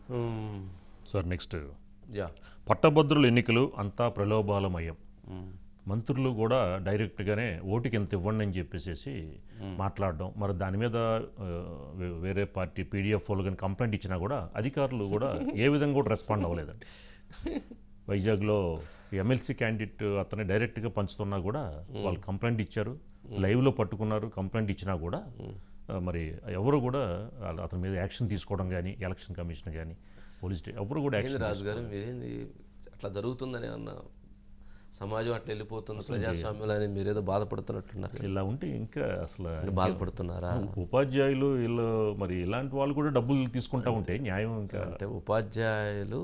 మ్మ్. Sir next yeah పట్టభద్రుల ఎన్నికలు అంతా ప్రలోభాలమయం మ్మ్. మంత్రులు కూడా డైరెక్ట్గానే ఓటుకి ఎంత ఇవ్వండి అని చెప్పేసి మాట్లాడడం మరి దాని మీద ఆ, వే- వేరే పార్టీ పీడిఎఫ్ వాళ్ళు కానీ కంప్లైంట్ ఇచ్చినా కూడా అధికారులు కూడా ఏ విధంగా కూడా రెస్పాండ్ అవ్వలేదండి వైజాగ్లో ఎమ్మెల్సీ క్యాండిడేట్ అతనే డైరెక్ట్గా పంచుతున్నా కూడా వాళ్ళు కంప్లైంట్ ఇచ్చారు లైవ్లో పట్టుకున్నారు కంప్లైంట్ ఇచ్చినా కూడా ఆ, మరి ఎవరు కూడా వాళ్ళ- అతని మీద యాక్షన్ తీసుకోవడం కానీ ఎలక్షన్ కమిషన్ కానీ పోలీస్ స్టే- ఎవరు కూడా ఏంది యాక్షన్ రాజు గారు మీరేంది అట్లా జరుగుతుందని అన్న సమాజం అట్లా వెళ్ళిపోతుంది ప్రజాస్వామ్యంలో అని మీరేదో బాధపడుతున్నట్టున్నారు ఇలా ఉంటే ఇంకా అసలు మీరు బాధపడుతున్నారా ఉపాధ్యాయులు వీళ్ళు మరి ఇలాంటి వాళ్ళు కూడా డబ్బులు తీసుకుంటా ఉంటే న్యాయం ఇంకా అంటే ఉపాధ్యాయులు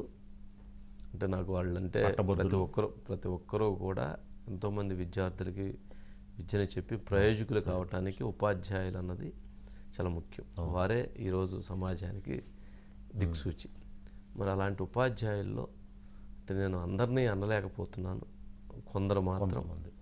అంటే నాకు వాళ్ళు అంటే ప్రతి ఒక్కరు ప్రతి ఒక్కరూ కూడా ఎంతోమంది విద్యార్థులకి విద్యను చెప్పి ప్రయోజకులు కావటానికి ఉపాధ్యాయులు అన్నది చాలా ముఖ్యం వారే ఈరోజు సమాజానికి దిక్సూచి మరి అలాంటి ఉపాధ్యాయుల్లో అంటే నేను అందరినీ అనలేకపోతున్నాను కొందరు మాత్రం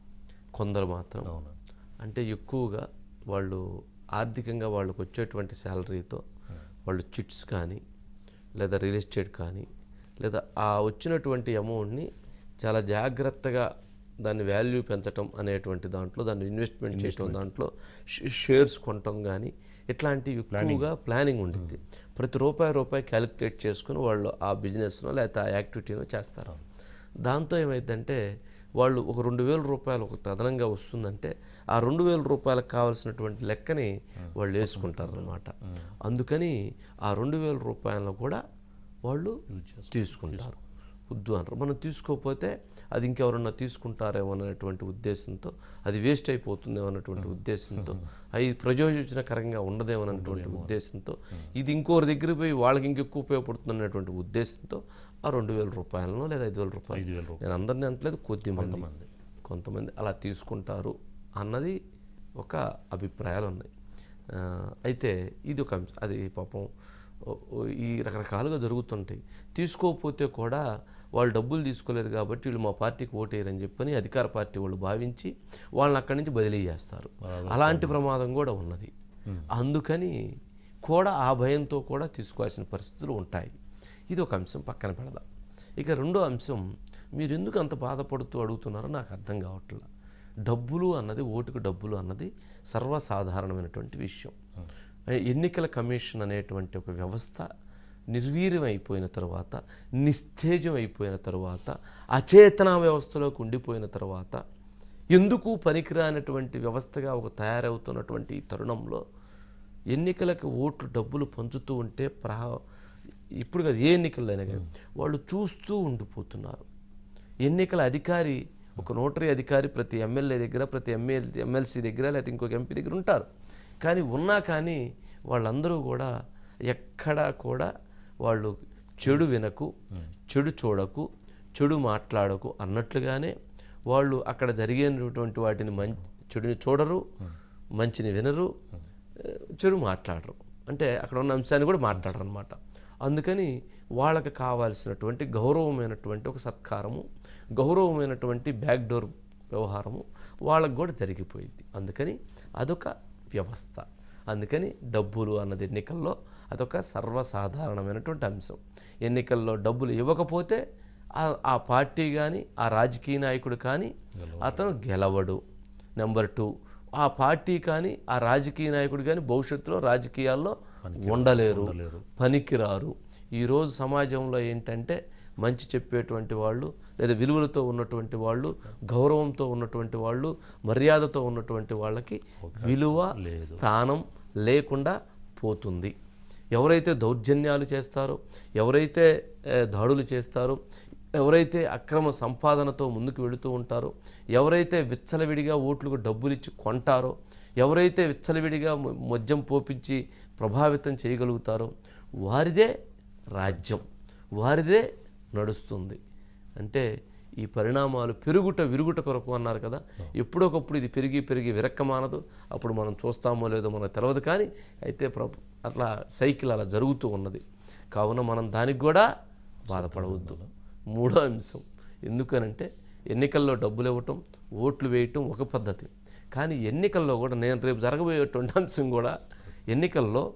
కొందరు మాత్రం అవును అంటే ఎక్కువగా వాళ్ళు ఆర్థికంగా వాళ్ళకు వచ్చేటువంటి శాలరీతో వాళ్ళు చిట్స్ కానీ లేదా రియల్ ఎస్టేట్ కానీ లేదా ఆ వచ్చినటువంటి అమౌంట్ని చాలా జాగ్రత్తగా దాని వాల్యూ పెంచటం అనేటువంటి దాంట్లో దాన్ని ఇన్వెస్ట్మెంట్ చేయటం దాంట్లో షే- షేర్స్ కొనటం కానీ ఇట్లాంటివి ఎక్కువగా ప్లానింగ్ ఉండింది ప్రతి రూపాయి రూపాయి క్యాలిక్యులేట్ చేసుకుని వాళ్ళు ఆ బిజినెస్నో లేకపోతే ఆ యాక్టివిటీనో చేస్తారు దాంతో ఏమైందంటే వాళ్ళు ఒక రెండు వేల రూపాయలు ఒక అదనంగా వస్తుందంటే ఆ రెండు వేల రూపాయలకు కావాల్సినటువంటి లెక్కని వాళ్ళు వేసుకుంటారు అనమాట అందుకని ఆ రెండు వేల రూపాయలను కూడా వాళ్ళు తీసుకుంటారు వద్దు అంటారు మనం తీసుకోకపోతే అది ఇంకెవరన్నా తీసుకుంటారేమో అనేటువంటి ఉద్దేశంతో అది వేస్ట్ అయిపోతుందేమో అన్నటువంటి ఉద్దేశంతో అది ప్రయోజనకరంగా ఉండదేమో అన్నటువంటి ఉద్దేశంతో ఇది ఇంకోరి దగ్గర పోయి వాళ్ళకి ఇంకెక్కువ ఉపయోగపడుతుంది అనేటువంటి ఉద్దేశంతో ఆ రెండు వేల రూపాయలను లేదా ఐదు వేల రూపాయలు ఐదు వేల రూపాయలు నేను అందరినీ అంటలేదు కొద్ది మంది కొంతమంది అలా తీసుకుంటారు అన్నది ఒక అభిప్రాయాలు ఉన్నాయి ఆ, అయితే ఇది ఒక అంశం అది పాపం ఓ- ఓ ఈ రకరకాలుగా జరుగుతుంటాయి తీసుకోకపోతే కూడా వాళ్ళు డబ్బులు తీసుకోలేదు కాబట్టి వీళ్ళు మా పార్టీకి ఓటేయరని చెప్పని అధికార పార్టీ వాళ్ళు భావించి వాళ్ళని అక్కడి నుంచి బదిలీ చేస్తారు అలాంటి ప్రమాదం కూడా ఉన్నది అందుకని కూడా ఆ భయంతో కూడా తీసుకోవాల్సిన పరిస్థితులు ఉంటాయి ఇది ఒక అంశం పక్కన పెడదాం ఇక రెండో అంశం మీరు ఎందుకు అంత బాధపడుతూ అడుగుతున్నారో నాకు అర్థం కావట్లేదు డబ్బులు అన్నది ఓటుకు డబ్బులు అన్నది సర్వసాధారణమైనటువంటి విషయం ఎన్నికల కమిషన్ అనేటువంటి ఒక వ్యవస్థ నిర్వీర్యం అయిపోయిన తర్వాత నిస్తేజం అయిపోయిన తర్వాత అచేతన వ్యవస్థలోకి ఉండిపోయిన తర్వాత ఎందుకు పనికిరానటువంటి వ్యవస్థగా ఒక తయారవుతున్నటువంటి ఈ తరుణంలో ఎన్నికలకు ఓట్లు డబ్బులు పంచుతూ ఉంటే ప్రా ఇప్పుడు కాదు ఏ ఎన్నికల్లోనే కానీ వాళ్ళు చూస్తూ ఉండిపోతున్నారు ఎన్నికల అధికారి ఒక నోటరీ అధికారి ప్రతి ఎమ్మెల్యే దగ్గర ప్రతి ఎమ్మెల్ ఎమ్మెల్సీ దగ్గర లేకపోతే ఇంకొక ఎంపీ దగ్గర ఉంటారు కానీ ఉన్నా కానీ వాళ్ళందరూ కూడా ఎక్కడా కూడా వాళ్ళు చెడు వినకు చెడు చూడకు చెడు మాట్లాడకు అన్నట్లుగానే వాళ్ళు అక్కడ జరిగేటువంటి వాటిని మం చెడుని చూడరు మంచిని వినరు ఆ, చెడు మాట్లాడరు అంటే అక్కడ ఉన్న అంశాన్ని కూడా మాట్లాడరు అనమాట అందుకని వాళ్ళకి కావాల్సినటువంటి గౌరవమైనటువంటి ఒక సత్కారము గౌరవమైనటువంటి బ్యాక్డోర్ వ్యవహారము వాళ్ళకు కూడా జరిగిపోయింది అందుకని అదొక వ్యవస్థ అందుకని డబ్బులు అన్నది ఎన్నికల్లో అదొక సర్వసాధారణమైనటువంటి అంశం ఎన్నికల్లో డబ్బులు ఇవ్వకపోతే ఆ- ఆ పార్టీ కానీ ఆ రాజకీయ నాయకుడు కానీ అతను గెలవడు నెంబర్ టూ ఆ పార్టీ కానీ ఆ రాజకీయ నాయకుడు కానీ భవిష్యత్తులో రాజకీయాల్లో ఉండలేరు పనికిరారు ఈరోజు సమాజంలో ఏంటంటే మంచి చెప్పేటువంటి వాళ్ళు లేదా విలువలతో ఉన్నటువంటి వాళ్ళు గౌరవంతో ఉన్నటువంటి వాళ్ళు మర్యాదతో ఉన్నటువంటి వాళ్ళకి విలువ స్థానం లేకుండా పోతుంది ఎవరైతే దౌర్జన్యాలు చేస్తారో ఎవరైతే ఏ, దాడులు చేస్తారో ఎవరైతే అక్రమ సంపాదనతో ముందుకు వెళుతూ ఉంటారో ఎవరైతే విచ్చలవిడిగా ఓట్లకు డబ్బులు ఇచ్చి కొంటారో ఎవరైతే విచ్చలవిడిగా మ- మద్యం పోపించి ప్రభావితం చేయగలుగుతారో వారిదే రాజ్యం వారిదే నడుస్తుంది అంటే ఈ పరిణామాలు పెరుగుట విరుగుట కొరకు అన్నారు కదా ఎప్పుడొకప్పుడు ఇది పెరిగి పెరిగి విరక్కమానదు అప్పుడు మనం చూస్తామో లేదో మనకు తెలియదు కానీ అయితే ప్ర అట్లా సైకిల్ అలా జరుగుతూ ఉన్నది కావున మనం దానికి కూడా బాధపడవద్దు మూడో అంశం ఎందుకనంటే ఎన్నికల్లో డబ్బులు ఇవ్వటం ఓట్లు వేయటం ఒక పద్ధతి కానీ ఎన్నికల్లో కూడా నేను రేపు జరగబోయేటువంటి అంశం కూడా ఎన్నికల్లో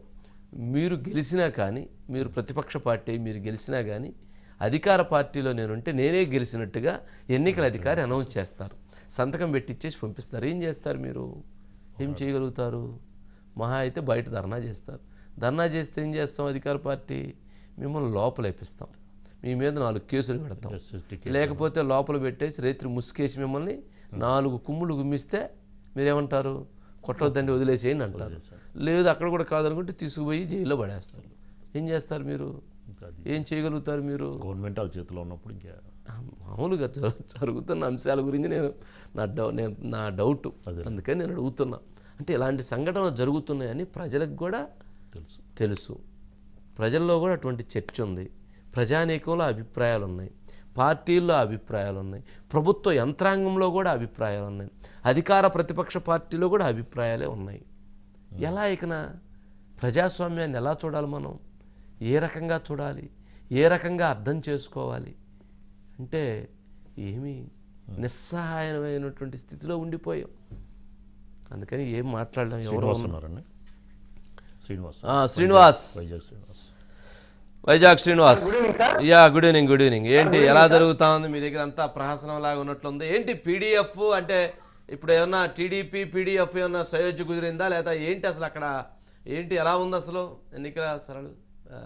మీరు గెలిచినా కానీ మీరు ప్రతిపక్ష పార్టీ మీరు గెలిచినా కానీ అధికార పార్టీలో నేనుంటే నేనే గెలిచినట్టుగా ఎన్నికల అధికారి అనౌన్స్ చేస్తారు సంతకం పెట్టిచ్చేసి పంపిస్తారు ఏం చేస్తారు మీరు ఏం చేయగలుగుతారు మహా అయితే బయట ధర్నా చేస్తారు ధర్నా చేస్తే ఏం చేస్తాం అధికార పార్టీ మిమ్మల్ని లోపలేపిస్తాం మీ మీద నాలుగు కేసులు పెడతాం SST లేకపోతే లోపల పెట్టేసి రైతులు ముసుకేసి మిమ్మల్ని నాలుగు కుమ్ములు గుమ్మిస్తే మీరేమంటారు కొట్టొద్దండి వదిలేసేయండి అంటారు లేదు అక్కడ కూడా కాదనుకుంటే తీసుకుపోయి జైల్లో పడేస్తారు ఏం చేస్తారు మీరు ఇంకా అది ఏం చేయగలుగుతారు మీరు గవర్నమెంట్ వాళ్ళ చేతిలో ఉన్నప్పుడు ఇంకా మామూలుగా జరు- జరుగుతున్న అంశాల గురించి నేను నా డౌ నేను నా డౌట్ అందుకని నేను అడుగుతున్నా అంటే ఇలాంటి సంఘటనలు జరుగుతున్నాయని ప్రజలకు కూడా తెలుసు తెలుసు ప్రజల్లో కూడా అటువంటి చర్చ ఉంది ప్రజానీకంలో అభిప్రాయాలు ఉన్నాయి పార్టీల్లో అభిప్రాయాలు ఉన్నాయి ప్రభుత్వ యంత్రాంగంలో కూడా అభిప్రాయాలు ఉన్నాయి అధికార ప్రతిపక్ష పార్టీలో కూడా అభిప్రాయాలే ఉన్నాయి ఎలా ఇకన ప్రజాస్వామ్యాన్ని ఎలా చూడాలి మనం ఏ రకంగా చూడాలి ఏ రకంగా అర్థం చేసుకోవాలి అంటే ఏమీ నిస్సహాయమైనటువంటి స్థితిలో ఉండిపోయాం అందుకని ఏం మాట్లాడలేం ఎవరో శ్రీనివాస్ ఉన్నారండి శ్రీనివాస్ ఆ, Srinivas Vizag Srinivas Vizag Srinivas good evening sir yeah good evening good evening ఏంటి ఎలా జరుగుతా ఉంది మీ దగ్గర అంతా ప్రహసనం లాగా ఉన్నట్లుంది ఏంటి పీడిఎఫ్ అంటే ఇప్పుడు ఏమన్నా టీడీపీ పీడిఎఫ్ ఏమన్నా సయోధ్య కుదిరిందా లేదా ఏంటి అసలు అక్కడ ఏంటి ఎలా ఉంది అసలు ఎన్నికల సరళ ఆ,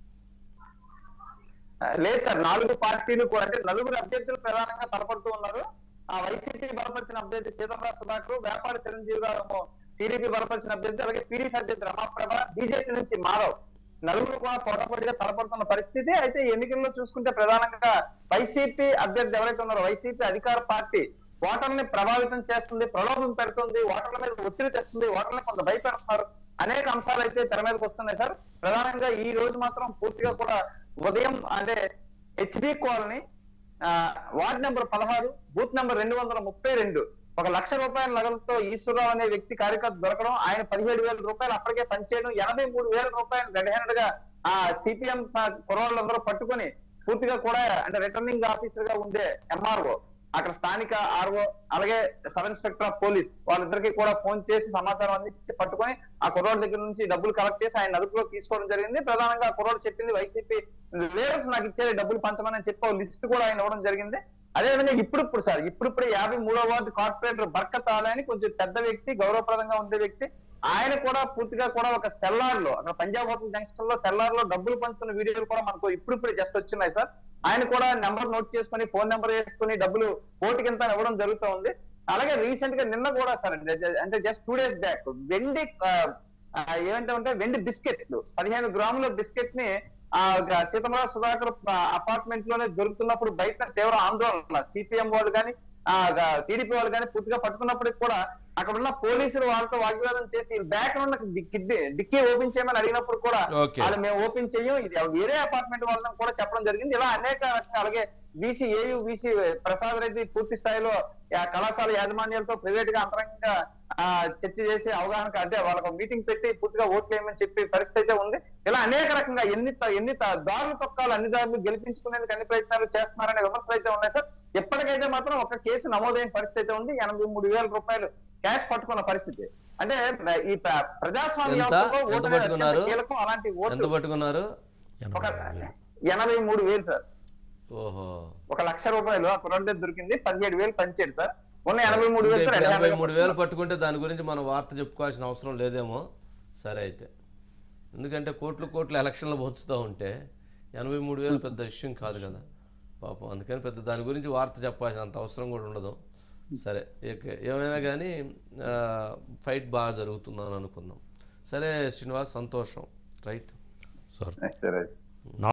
లేదు సార్ నాలుగు పార్టీలు కూడా అంటే నలుగురు అభ్యర్థులు ప్రధానంగా తలపడుతూ ఉన్నారు ఆ వైసీపీ బలపరిచిన అభ్యర్థి సీతారాం సుధాకర్ వ్యాపార చిరంజీవి గారు టీడీపీ బలపరిచిన అభ్యర్థి అలాగే టీడీపీ అభ్యర్థి రమాప్రభ బీజేపీ నుంచి మాధవ్ నలుగురు కూడా పోటాపోటీగా తలపడుతున్న పరిస్థితి అయితే ఈ ఎన్నికల్లో చూసుకుంటే ప్రధానంగా వైసీపీ అభ్యర్థి ఎవరైతే ఉన్నారో వైసీపీ అధికార పార్టీ ఓటర్ని ప్రభావితం చేస్తుంది ప్రలోభం పెడుతుంది ఓటర్ల మీద ఒత్తిడి తెస్తుంది ఓటర్ని కొంత భయపెడుతున్నారు అనేక అంశాలు అయితే తెర మీదకి వస్తున్నాయి సార్ ప్రధానంగా ఈ రోజు మాత్రం పూర్తిగా కూడా ఉదయం అంటే హెచ్డి కాలనీ ఆ, వార్డ్ నెంబర్ పదహారు బూత్ నెంబర్ రెండు వందల ముప్పై రెండు ఒక లక్ష రూపాయల నగదుతో ఈశ్వరరావు అనే వ్యక్తి కార్యకర్త దొరకడం ఆయన పదిహేడు వేల రూపాయలు అప్పటికే పనిచేయడం ఎనభై మూడు వేల రూపాయలు రెడ్ హ్యాండెడ్ గా ఆ సిపిఎం కురవాళ్ళందరూ పట్టుకొని పూర్తిగా కూడా అంటే రిటర్నింగ్ ఆఫీసర్ గా ఉండే ఎంఆర్ఓ అక్కడ స్థానిక ఆర్ఓ అలాగే సబ్ ఇన్స్పెక్టర్ ఆఫ్ పోలీస్ వాళ్ళిద్దరికి కూడా ఫోన్ చేసి సమాచారం అందించి పట్టుకొని ఆ కుర్రోడ్ దగ్గర నుంచి డబ్బులు కలెక్ట్ చేసి ఆయన అదుపులో తీసుకోవడం జరిగింది ప్రధానంగా ఆ కుర్రోడ్ చెప్పింది వైసీపీ లీడర్స్ నాకు ఇచ్చే డబ్బులు పంచమని చెప్పి ఒక లిస్ట్ కూడా ఆయన ఇవ్వడం జరిగింది అదేవిధంగా ఇప్పుడిప్పుడు సార్ ఇప్పుడిప్పుడు యాభై మూడో వార్డు కార్పొరేటర్ బర్కత్ ఆలయ అని కొంచెం పెద్ద వ్యక్తి గౌరవప్రదంగా ఉండే వ్యక్తి ఆయన కూడా పూర్తిగా కూడా ఒక సెల్లార్ లో అక్కడ పంజాబ్ హోటల్ జంక్షన్ లో సెల్లార్ లో డబ్బులు పంచుతున్న వీడియోలు కూడా మనకు ఇప్పుడిప్పుడు జస్ట్ వచ్చినాయి సార్ ఆయన కూడా నెంబర్ నోట్ చేసుకుని ఫోన్ నెంబర్ వేసుకుని డబ్బులు ఓటు కింద ఇవ్వడం జరుగుతూ ఉంది అలాగే రీసెంట్ గా నిన్న కూడా సార్ అంటే జస్ట్ టూ డేస్ బ్యాక్ వెండి ఆ, ఆ, ఏమంటే ఉంటే వెండి బిస్కెట్లు పదిహేను గ్రాముల బిస్కెట్ ని ఆ సీతమరావు సుధాకర్ అపార్ట్మెంట్ లోనే దొరుకుతున్నప్పుడు బయట తీవ్ర ఆందోళన సిపిఎం వాళ్ళు కానీ టీడీపీ వాళ్ళు కానీ పూర్తిగా పట్టుకున్నప్పటికి కూడా అక్కడ ఉన్న పోలీసులు వాళ్ళతో వాగ్వాదం చేసి బ్యాక్ ఉన్న డిక్కీ ఓపెన్ చేయమని అడిగినప్పుడు కూడా Okay. వాళ్ళు మేము ఓపెన్ చెయ్యం ఇది వేరే అపార్ట్మెంట్ వాళ్ళని కూడా చెప్పడం జరిగింది ఇలా అనేక రకాల అలాగే BC AU BC Prasad Reddy పూర్తి స్థాయిలో ఆ కళాశాల యాజమాన్యాలతో ప్రైవేట్ గా అంతరంగంగా ఆ చర్చ చేసి అవగాహన అంటే వాళ్ళకు మీటింగ్ పెట్టి పూర్తిగా ఓట్లు వేయమని చెప్పి పరిస్థితి అయితే ఉంది ఇలా అనేక రకంగా ఎన్ని త- ఎన్ని త- దారులు తొక్కాలు అన్ని దారులు గెలిపించుకునేందుకు అన్ని ప్రయత్నాలు చేస్తున్నారనే విమర్శలు అయితే ఉన్నాయి సార్ ఎప్పటికైతే మాత్రం ఒక కేసు నమోదైన పరిస్థితి అయితే ఉంది ఎనభై మూడు వేల రూపాయలు క్యాష్ పట్టుకున్న పరిస్థితి అంటే ఈ ప్ర- ప్రజాస్వామ్య ఎంత? వ్యవస్థలో ఎంత ఓటు అనేది పట్టుకున్నారు? అత్యంత కీలకం అలాంటి ఎంత ఓటు పట్టుకున్నారు ఒక ఎనభై వేలు. ఎనభై మూడు వేలు సార్ ఓహో ఒక లక్ష రూపాయలు ఆ కుర్రాడి దొరికింది పదిహేడు వేలు పంచాడు సార్ ఉన్న ఎనభై మూడు ఇంకా వేలు సార్ ఇప్పుడు ఎనభై ఎనభై మూడు వేలు పట్టుకుంటే దాని గురించి మనం వార్త చెప్పుకోవాల్సిన అవసరం లేదేమో సరే అయితే ఎందుకంటే కోట్లు కోట్లు ఎలక్షన్లు పోచుతూ ఉంటే ఎనభై మూడు వేలు పెద్ద విషయం కాదు కదా పాపం అందుకని పెద్ద దాని గురించి వార్త చెప్పాల్సిన అంత అవసరం కూడా ఉండదు సరే ఇక ఏమైనా కానీ ఆ, ఫైట్ బాగా జరుగుతుందని అనుకుందాం సరే శ్రీనివాస్ సంతోషం రైట్ సార్ సరే నా